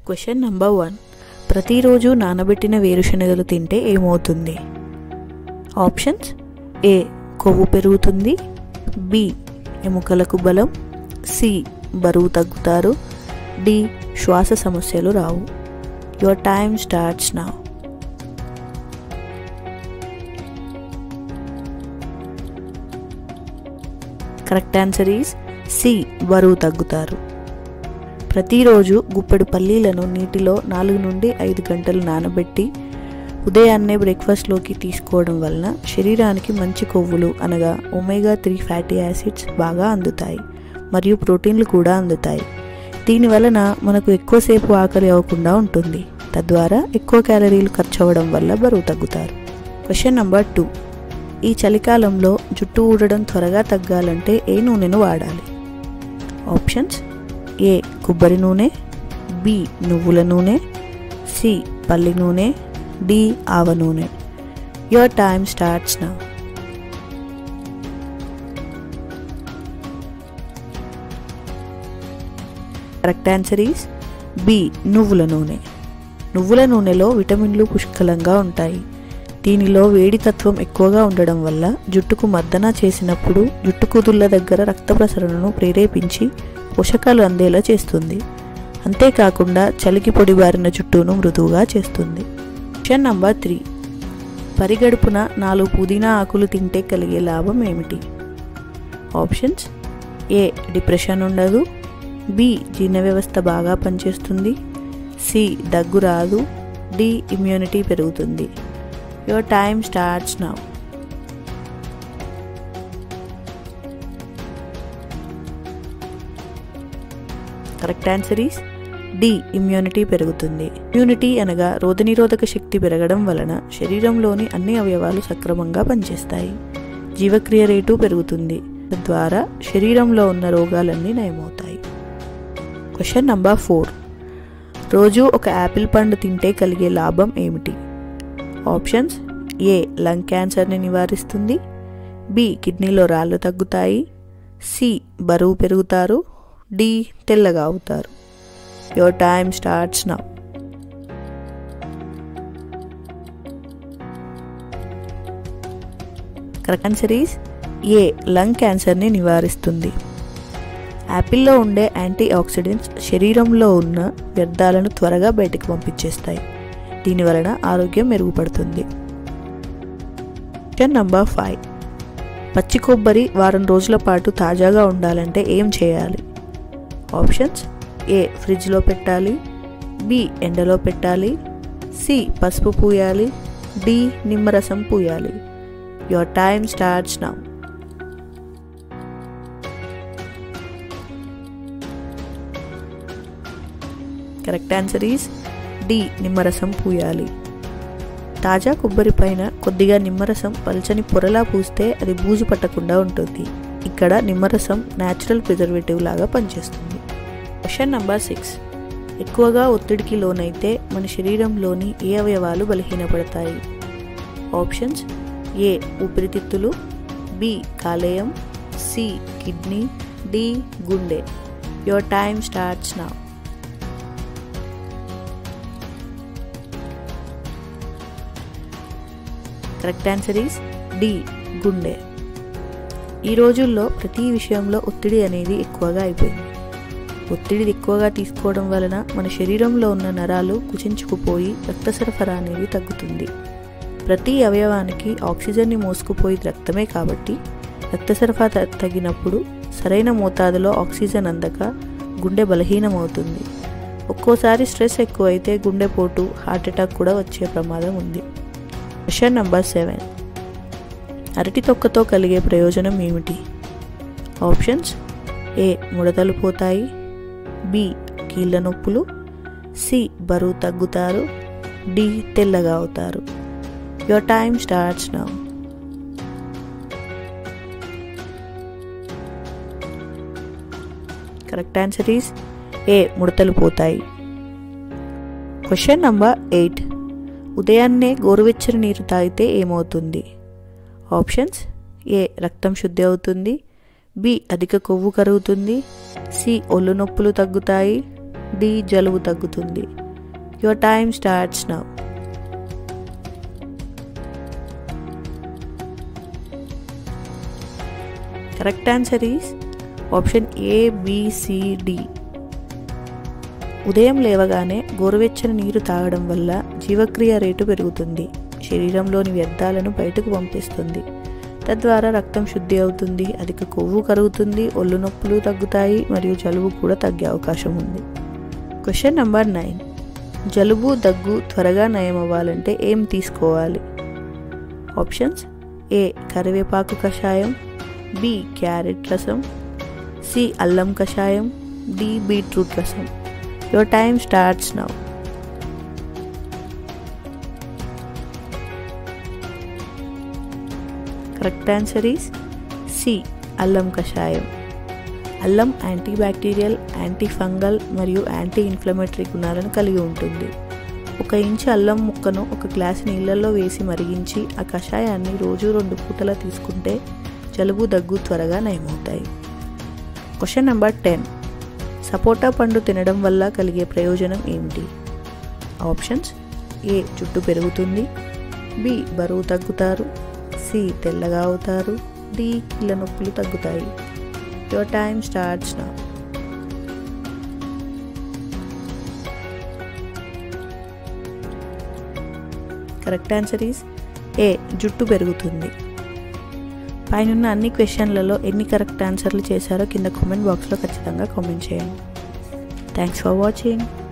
question number one ప్రతిరోజు నానబెట్టిన వేరుశనగలు తింటే ఏమవుతుంది ఆప్షన్స్ ఏ కొవ్వు పెరుగుతుంది బి ఎముకలకు బలం సి బరువు తగ్గుతారు డి శ్వాస సమస్యలు రావు your time starts now correct answer is C బరువు తగ్గుతారు ప్రతిరోజు గుప్పెడు పల్లీలను నీటిలో నాలుగు నుండి ఐదు గంటలు నానబెట్టి ఉదయాన్నే బ్రేక్ఫాస్ట్లోకి తీసుకోవడం వలన శరీరానికి మంచి కొవ్వులు అనగా ఒమేగా త్రీ ఫ్యాటీ యాసిడ్స్ బాగా అందుతాయి మరియు ప్రోటీన్లు కూడా అందుతాయి దీని వలన మనకు ఎక్కువసేపు ఆకలి అవ్వకుండా ఉంటుంది తద్వారా ఎక్కువ క్యాలరీలు ఖర్చు అవ్వడం వల్ల బరువు తగ్గుతారు క్వశ్చన్ నెంబర్ టూ ఈ చలికాలంలో జుట్టు ఊడడం త్వరగా తగ్గాలంటే ఏ నూనెను వాడాలి ఆప్షన్స్ ఏ కొబ్బరి నూనె బి నువ్వుల నూనె సి పల్లి నూనె డి ఆవ నూనె your time starts now correct answer is B నువ్వుల నూనె నువ్వుల నూనెలో విటమిన్లు పుష్కలంగా ఉంటాయి దీనిలో వేడి తత్వం ఎక్కువగా ఉండడం వల్ల జుట్టుకు మర్దన చేసినప్పుడు జుట్టు కుదుళ్ళ దగ్గర రక్త ప్రసరణను ప్రేరేపించి పోషకాలు అందేలా చేస్తుంది అంతేకాకుండా చలికి పొడిబారిన జుట్టును మృదువుగా చేస్తుంది క్వశ్చన్ నంబర్ త్రీ పరిగడుపున నాలుగు పుదీనా ఆకులు తింటే కలిగే లాభం ఏమిటి ఆప్షన్స్ ఏ డిప్రెషన్ ఉండదు బి జీర్ణ వ్యవస్థ బాగా పనిచేస్తుంది సి దగ్గు రాదు డి ఇమ్యూనిటీ పెరుగుతుంది your time starts now correct answer is D immunity పెరుగుతుంది ఇమ్యూనిటీ అనగా రోగనిరోధక శక్తి పెరగడం వలన శరీరంలోని అన్ని అవయవాలు సక్రమంగా పనిచేస్తాయి జీవక్రియ రేటు పెరుగుతుంది తద్వారా శరీరంలో ఉన్న రోగాలన్నీ నయమవుతాయి క్వశ్చన్ నంబర్ ఫోర్ రోజు ఒక యాపిల్ పండు తింటే కలిగే లాభం ఏమిటి ఆప్షన్స్ ఏ లంగ్ క్యాన్సర్ని నివారిస్తుంది బి కిడ్నీలో రాళ్ళు తగ్గుతాయి సి బరువు పెరుగుతారు డి తెల్లగా అవుతారు your time starts now correct answer is A lung క్యాన్సర్ని నివారిస్తుంది యాపిల్లో ఉండే యాంటీ ఆక్సిడెంట్స్ శరీరంలో ఉన్న వ్యర్థాలను త్వరగా బయటకు పంపించేస్తాయి దీని వలన ఆరోగ్యం మెరుగుపడుతుంది క్వశ్చన్ నంబర్ ఫైవ్ పచ్చి కొబ్బరి వారం రోజుల పాటు తాజాగా ఉండాలంటే ఏం చేయాలి ఆప్షన్స్ ఏ ఫ్రిడ్జ్లో పెట్టాలి బి ఎండలో పెట్టాలి సి పసుపు పూయాలి డి నిమ్మరసం పూయాలి your time starts now correct answer is D నిమ్మరసం పూయాలి తాజా కొబ్బరి పైన కొద్దిగా నిమ్మరసం పల్చని పొరలా పూస్తే అది బూజు పట్టకుండా ఉంటుంది ఇక్కడ నిమ్మరసం న్యాచురల్ ప్రిజర్వేటివ్ లాగా పనిచేస్తుంది క్వశ్చన్ నంబర్ సిక్స్ ఎక్కువగా ఒత్తిడికి లోనైతే మన శరీరంలోని ఏ అవయవాలు బలహీనపడతాయి ఆప్షన్స్ ఏ ఊపిరితిత్తులు బి కాలేయం సి కిడ్నీ డి గుండె your time starts now correct answer is D గుండె ఈ రోజుల్లో ప్రతి విషయంలో ఒత్తిడి అనేది ఎక్కువగా అయిపోయింది ఒత్తిడి ఎక్కువగా తీసుకోవడం వలన మన శరీరంలో ఉన్న నరాలు కుచించుకుపోయి రక్త సరఫరా అనేది తగ్గుతుంది ప్రతి అవయవానికి ఆక్సిజన్ని మోసుకుపోయి రక్తమే కాబట్టి రక్త సరఫరా తగినప్పుడు సరైన మోతాదులో ఆక్సిజన్ అందక గుండె బలహీనమవుతుంది ఒక్కోసారి స్ట్రెస్ ఎక్కువైతే గుండెపోటు హార్ట్ అటాక్ కూడా వచ్చే ప్రమాదం ఉంది క్వశ్చన్ నంబర్ సెవెన్ అరటి తొక్కతో కలిగే ప్రయోజనం ఏమిటి ఆప్షన్స్ ఏ ముడతలు పోతాయి బి కీళ్ళ నొప్పులు సి బరువు తగ్గుతారు డి తెల్లగా అవుతారు your time starts now correct answer is A ముడతలు పోతాయి క్వశ్చన్ నంబర్ ఎయిట్ ఉదయాన్నే గోరువెచ్చని నీరు తాగితే ఏమవుతుంది ఆప్షన్స్ ఏ రక్తం శుద్ధి అవుతుంది బి అధిక కొవ్వు కరుగుతుంది సి ఒళ్ళు నొప్పులు తగ్గుతాయి డి జలుబు తగ్గుతుంది your time starts now correct answer is option A B C D ఉదయం లేవగానే గోరువెచ్చని నీరు తాగడం వల్ల జీవక్రియ రేటు పెరుగుతుంది శరీరంలోని వ్యర్థాలను బయటకు పంపిస్తుంది తద్వారా రక్తం శుద్ధి అవుతుంది అధిక కొవ్వు కరుగుతుంది ఒళ్ళు నొప్పులు తగ్గుతాయి మరియు జలుబు కూడా తగ్గే అవకాశం ఉంది క్వశ్చన్ నెంబర్ నైన్ జలుబు దగ్గు త్వరగా నయం అవ్వాలంటే ఏం తీసుకోవాలి ఆప్షన్స్ ఏ కరివేపాకు కషాయం బి క్యారెట్ రసం సి అల్లం కషాయం డి బీట్రూట్ రసం your time starts now correct answer is C అల్లం కషాయం అల్లం యాంటీ బ్యాక్టీరియల్ యాంటీ ఫంగల్ మరియు యాంటీ ఇన్ఫ్లమేటరీ గుణాలను కలిగి ఉంటుంది ఒక ఇంచు అల్లం ముక్కను ఒక గ్లాస్ నీళ్ళల్లో వేసి మరిగించి ఆ కషాయాన్ని రోజు రెండు పూటలా తీసుకుంటే జలుబు దగ్గు త్వరగా నయమవుతాయి క్వశ్చన్ నెంబర్ టెన్ సపోటా పండు తినడం వల్ల కలిగే ప్రయోజనం ఏమిటి ఆప్షన్స్ ఏ జుట్టు పెరుగుతుంది బి బరువు తగ్గుతారు సి తెల్లగా అవుతారు డి కీళ్ళ నొప్పులు తగ్గుతాయి your time starts now correct answer is A జుట్టు పెరుగుతుంది పైన అన్ని క్వశ్చన్లలో ఎన్ని కరెక్ట్ ఆన్సర్లు చేశారో కింద కామెంట్ బాక్స్లో ఖచ్చితంగా కామెంట్ చేయండి థ్యాంక్స్ ఫర్ వాచింగ్